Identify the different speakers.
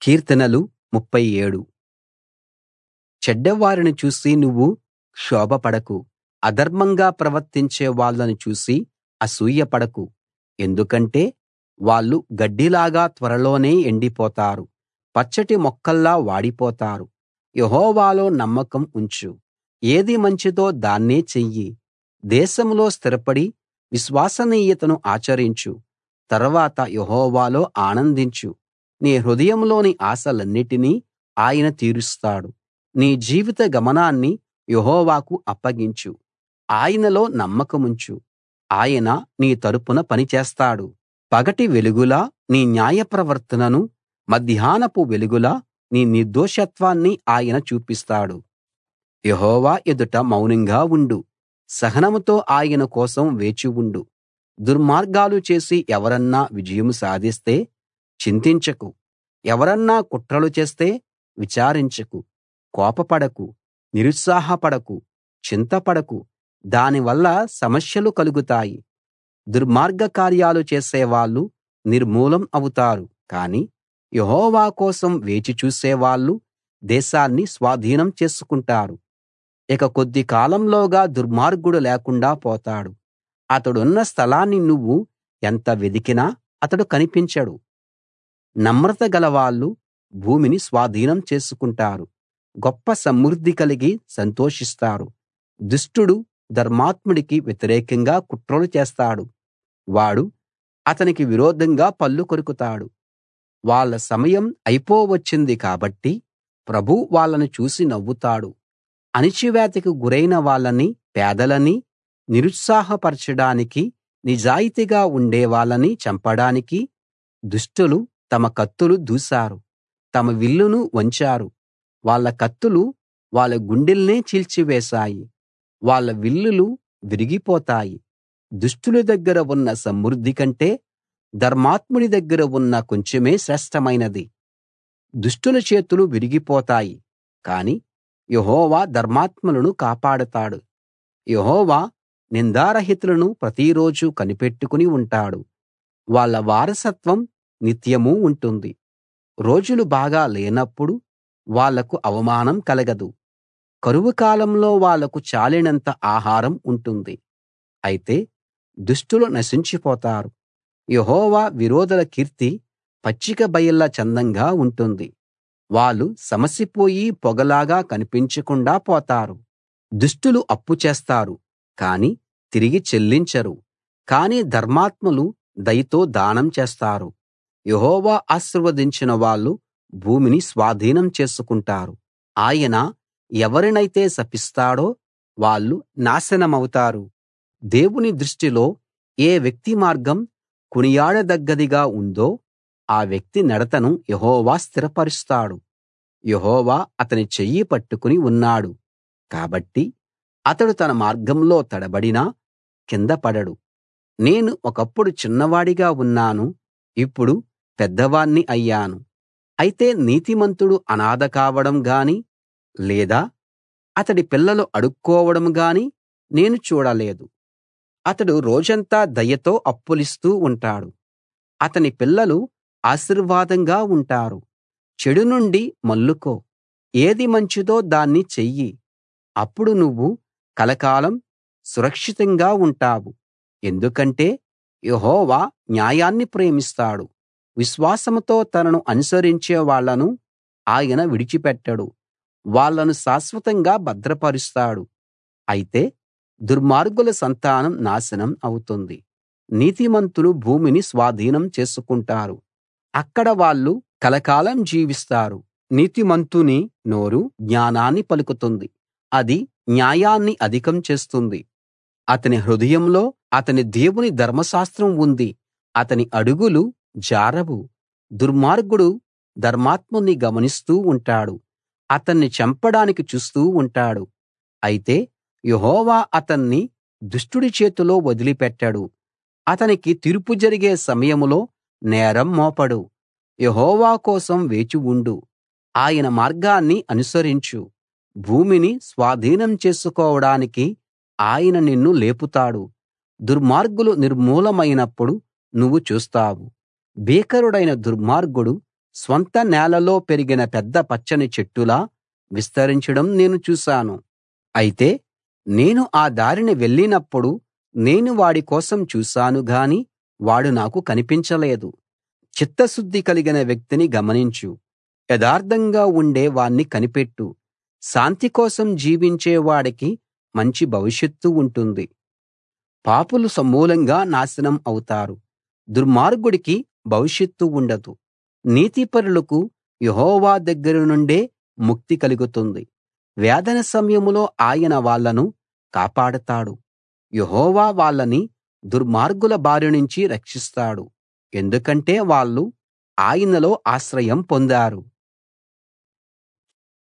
Speaker 1: కీర్తనలు 37 చెడ్డవారిని చూసి నువ్వు క్షోభపడకు అధర్మంగా ప్రవర్తించే వాళ్ళను చూసి అసూయపడకు ఎందుకంటే వాళ్ళు గడ్డిలాగా త్వరలోనే ఎండిపోతారు పచ్చటి మొక్కల్లా వాడిపోతారు యెహోవాలో నమ్మకం ఉంచు ఏది మంచిదో దాన్నే చెయ్యి దేశంలో స్థిరపడి విశ్వసనీయతను ఆచరించు తర్వాత యెహోవాలో ఆనందించు నీ హృదయంలోని ఆశలన్నిటినీ ఆయన తీరుస్తాడు నీ జీవిత గమనాన్ని యెహోవాకు అప్పగించు ఆయనలో నమ్మకముంచు ఆయన నీ తరపున పని చేస్తాడు పగటి వెలుగులా నీ న్యాయప్రవర్తనను మధ్యాహ్నపు వెలుగులా నీ నిర్దోషత్వాన్ని ఆయన చూపిస్తాడు యెహోవా ఎదుట మౌనంగా ఉండు సహనంతో ఆయన కోసం వేచి ఉండు దుర్మార్గాలు చేసి ఎవరన్నా విజయం సాధిస్తే చింతించకు ఎవరన్నా కుట్రలు చేస్తే విచారించకు కోపపడకు నిరుత్సాహపడకు చింతపడకు దానివల్ల సమస్యలు కలుగుతాయి దుర్మార్గ కార్యాలు చేసేవాళ్ళు నిర్మూలం అవుతారు కానీ యెహోవా కోసం వేచి చూసేవాళ్ళు దేశాన్ని స్వాధీనం చేసుకుంటారు ఇక కొద్ది కాలంలోగా దుర్మార్గుడు లేకుండా పోతాడు అతడున్న స్థలాన్ని నువ్వు ఎంత వెదికినా అతడు కనిపించడు నమ్రత గలవాళ్ళు భూమిని స్వాధీనం చేసుకుంటారు గొప్ప సమృద్ధి కలిగి సంతోషిస్తారు దుష్టుడు ధర్మాత్ముడికి వ్యతిరేకంగా కుట్రలు చేస్తాడు వాడు అతనికి విరోధంగా పళ్ళు కొరుకుతాడు వాళ్ళ సమయం అయిపోవచ్చింది కాబట్టి ప్రభువు వాళ్ళను చూసి నవ్వుతాడు అణిచివేతకు గురైన వాళ్ళని పేదలని నిరుత్సాహపరచడానికి నిజాయితీగా ఉండేవాళ్ళని చంపడానికి దుష్టులు తమ కత్తులు దూశారు తమ విల్లును వంచారు వాళ్ళ కత్తులు వాళ్ళ గుండెల్నే చీల్చివేశాయి వాళ్ళ విల్లులు విరిగిపోతాయి దుష్టుల దగ్గర ఉన్న సమృద్ధి కంటే ధర్మాత్ముడి దగ్గర ఉన్న కొంచెమే శ్రేష్ఠమైనది దుష్టుల చేతులు విరిగిపోతాయి కానీ యెహోవా ధర్మాత్ములను కాపాడతాడు యెహోవా నిందారహితులను ప్రతిరోజూ కనిపెట్టుకుని ఉంటాడు వాళ్ళ వారసత్వం నిత్యమూ ఉంటుంది రోజులు బాగా లేనప్పుడు వాళ్లకు అవమానం కలగదు కరువు కాలంలో వాళ్లకు చాలినంత ఆహారం ఉంటుంది అయితే దుష్టులు నశించిపోతారు యెహోవా విరోధుల కీర్తి పచ్చిక బయళ్ళ చందంగా ఉంటుంది వాళ్ళు సమసిపోయి పొగలాగా కనిపించకుండా పోతారు దుష్టులు అప్పు చేస్తారు కానీ తిరిగి చెల్లించరు కానీ ధర్మాత్ములు దయతో దానం చేస్తారు యెహోవా ఆశీర్వదించిన వాళ్ళు భూమిని స్వాధీనం చేసుకుంటారు ఆయన ఎవరినైతే శపిస్తాడో వాళ్ళు నాశనమవుతారు దేవుని దృష్టిలో ఏ వ్యక్తి మార్గం కొనియాడదగ్గదిగా ఉందో ఆ వ్యక్తి నడతను యెహోవా స్థిరపరుస్తాడు యెహోవా అతని చెయ్యి పట్టుకుని ఉన్నాడు కాబట్టి అతడు తన మార్గంలో తడబడినా కింద పడడు నేను ఒకప్పుడు చిన్నవాడిగా ఉన్నాను ఇప్పుడు పెద్దవాణ్ణి అయ్యాను అయితే నీతిమంతుడు అనాథ కావడం గాని లేదా అతడి పిల్లలు అడుక్కోవడం గాని నేను చూడలేదు అతడు రోజంతా దయతో అప్పులిస్తూ ఉంటాడు అతని పిల్లలు ఆశీర్వాదంగా ఉంటారు చెడు నుండి మళ్లుకో ఏది మంచిదో దాన్ని చెయ్యి అప్పుడు నువ్వు కలకాలం సురక్షితంగా ఉంటావు ఎందుకంటే యెహోవా న్యాయాన్ని ప్రేమిస్తాడు విశ్వాసంతో తనను అనుసరించే వాళ్ళను ఆయన విడిచిపెట్టడు వాళ్ళను శాశ్వతంగా భద్రపరుస్తాడు అయితే దుర్మార్గుల సంతానం నాశనం అవుతుంది నీతిమంతులు భూమిని స్వాధీనం చేసుకుంటారు అక్కడ వాళ్ళు కలకాలం జీవిస్తారు నీతిమంతుని నోరు జ్ఞానాన్ని పలుకుతుంది అది న్యాయాన్ని అధికం చేస్తుంది అతని హృదయంలో అతని దేవుని ధర్మశాస్త్రం ఉంది అతని అడుగులు జారవు దుర్మార్గుడు ధర్మాత్ముని గమనిస్తూ ఉంటాడు అతన్ని చంపడానికి చూస్తూ ఉంటాడు అయితే యెహోవా అతన్ని దుష్టుడి చేతిలో వదిలిపెట్టడు అతనికి తీర్పు జరిగే సమయంలో నేరం మోపడు యెహోవా కోసం వేచి ఉండు ఆయన మార్గాన్ని అనుసరించు భూమిని స్వాధీనం చేసుకోవడానికి ఆయన నిన్ను లేపుతాడు దుర్మార్గులు నిర్మూలమైనప్పుడు నువ్వు చూస్తావు భీకరుడైన దుర్మార్గుడు స్వంత నేలలో పెరిగిన పెద్ద పచ్చని చెట్టులా విస్తరించడం నేను చూశాను అయితే నేను ఆ దారిన వెళ్ళినప్పుడు నేను వాడి కోసం చూశాను గాని వాడు నాకు కనిపించలేదు చిత్తశుద్ధి కలిగిన వ్యక్తిని గమనించు యథార్థంగా ఉండే వాణ్ణి కనిపెట్టు శాంతి కోసం జీవించే వాడికి మంచి భవిష్యత్తు ఉంటుంది పాపులు సమూలంగా నాశనం అవుతారు దుర్మార్గుడికి భవిష్యత్తు ఉండదు నీతిపరులకు యెహోవా దగ్గర నుండే ముక్తి కలుగుతుంది వేదన సమయంలో ఆయన వాళ్ళను కాపాడతాడు యెహోవా వాళ్ళని దుర్మార్గుల బారి నుంచి రక్షిస్తాడు ఎందుకంటే వాళ్ళు ఆయనలో ఆశ్రయం పొందారు